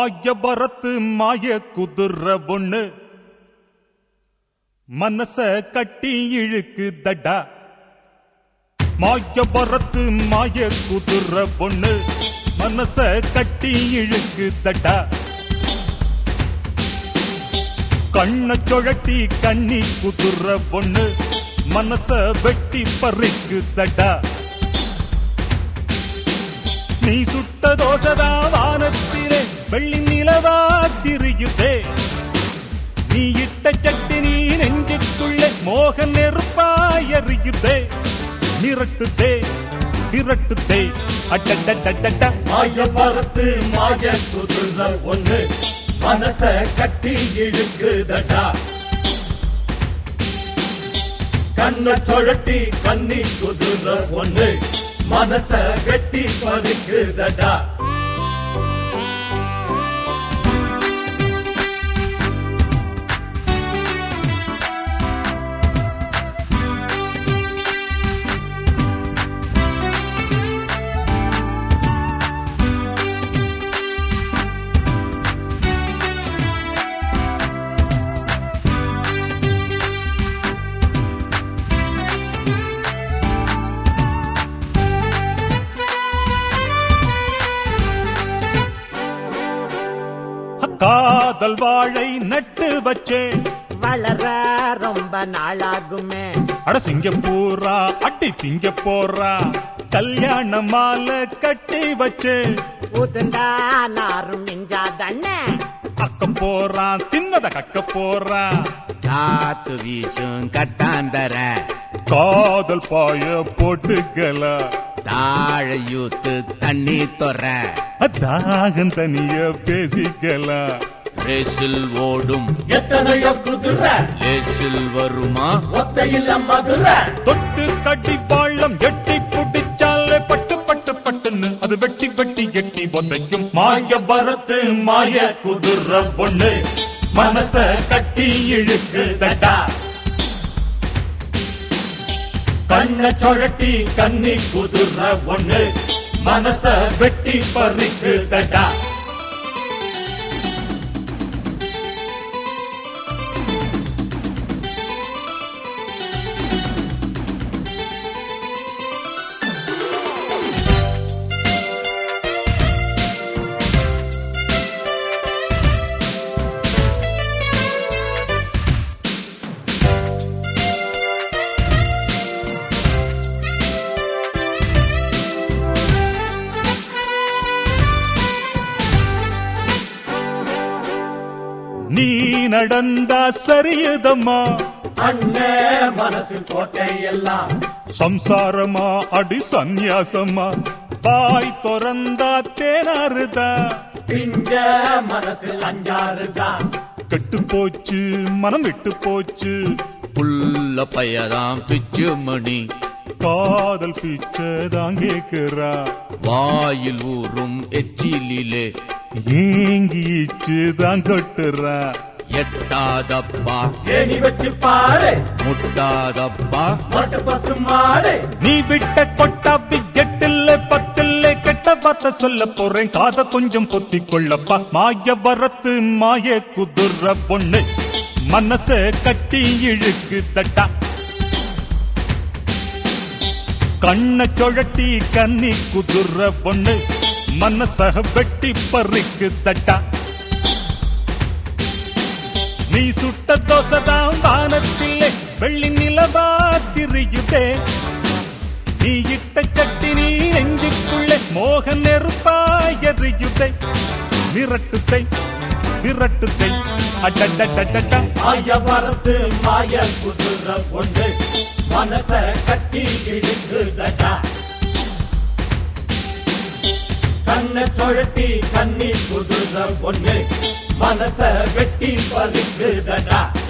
மாய வரத்து மாய குதிர ஒண்ணு மனச கட்டி இழுக்கு தடா மாய வரத்து மாய குதிர ஒண்ணு மனச கட்டி இழுக்கு தடா கண்ண சுழட்டி கண்ணி குதிர ஒண்ணு மனச வெட்டி பறிக்கு தடா நீ சுட்ட தோசதா வானத்திலே வெள்ளி நிலவா திரியுதே நீ இட்ட சட்டி நீ நெஞ்சுக்குள்ளே மோக நெருப்பாய் எரியுதே மிரட்டுதே விரட்டுதே அட்டட்டட்டட்ட மாய பரத்து மாய குதிர ஒண்ணு மனச கட்டி இழுக்குதடா கண்ண சுழட்டி கண்ணி குதிர ஒண்ணு மனச வெட்டி பறிக்குதடா காதல் வாழை நட்டு வச்சேன் வளர ரொம்ப நாளாகுமே அட சிங்கப்பூரா அட்டி திங்க போறா கல்யாண மாலை கட்டி வச்சு ஊத்துண்டா நாரும் மிஞ்சாதண்ணே அக்க போறான் தின்னத கக்க போறான் காத்து வீசும் கட்டாந்தர காதல் பாய போட்டுக்கல தாழையூத்து தண்ணி தொற தாகம் தனிய பேசிக்கலாம் ரேசில் ஓடும் எத்தனையோ குதிர லேசில் வருமா ஒத்தையில மதுர தொட்டு கட்டி பாள்ளம் எட்டி புடிச்சாலே பட்டு பட்டு பட்டுன்னு அது வெட்டி வெட்டி எட்டி உதைக்கும் மாய வரத்து மாய குதிர பொண்ணு மனச கட்டி இழுக்கு தட்டா கண்ண சுழட்டி கண்ணி குதிர ஒண்ணு மனச வெட்டி பறிக்கு தட்டா நீ நடந்தா சரியதம்மா அண்ணே மனசில் கோட்டையெல்லாம் சம்சாரமா அடி சந்நியாசமா பாய் திறந்தா தேனாருதா பிஞ்ச மனசில் அஞ்சாறுதான் கெட்டு போச்சு மனம் விட்டு போச்சு புல்ல பையதாம் பிச்சு மணி காதல் பிச்சை தான் கேக்குறா வாயில் ஊறும் எச்சிலிலே ஏங்கிச்சு தான் கட்டுறா எட்டாதப்பா தேனி வச்சு பாரு முட்டாதப்பா மட்டு பசு மாடு நீ விட்ட கொட்டா எட்டில்ல பத்தில்ல கெட்ட வார்த்தை சொல்ல போறேன் காத கொஞ்சம் பொத்தி கொள்ளப்பா மாய வரத்து மாய குதிர பொண்ணு மனச கட்டி இழுக்கு தட்டா கண்ண சுழட்டி கன்னி குதிர பொண்ணு மனச வெட்டி பறிக்கு தட்டா நீ சுட்ட தோசைதான் வானத்திலே வெள்ளி நிலவா திரியுதே நீ இட்ட சட்டி நீ நெஞ்சுக்குள்ளே மோக நெருப்பா எரியுதை மிரட்டுதை விரட்டுதை அடடடடடா மாய வரத்து மாய குதிர ஒன்று மனச கட்டி இழுக்குதடா கண்ண சுழட்டி கண்ணி குதிர ஒன்று மனச வெட்டி பறிக்குதடா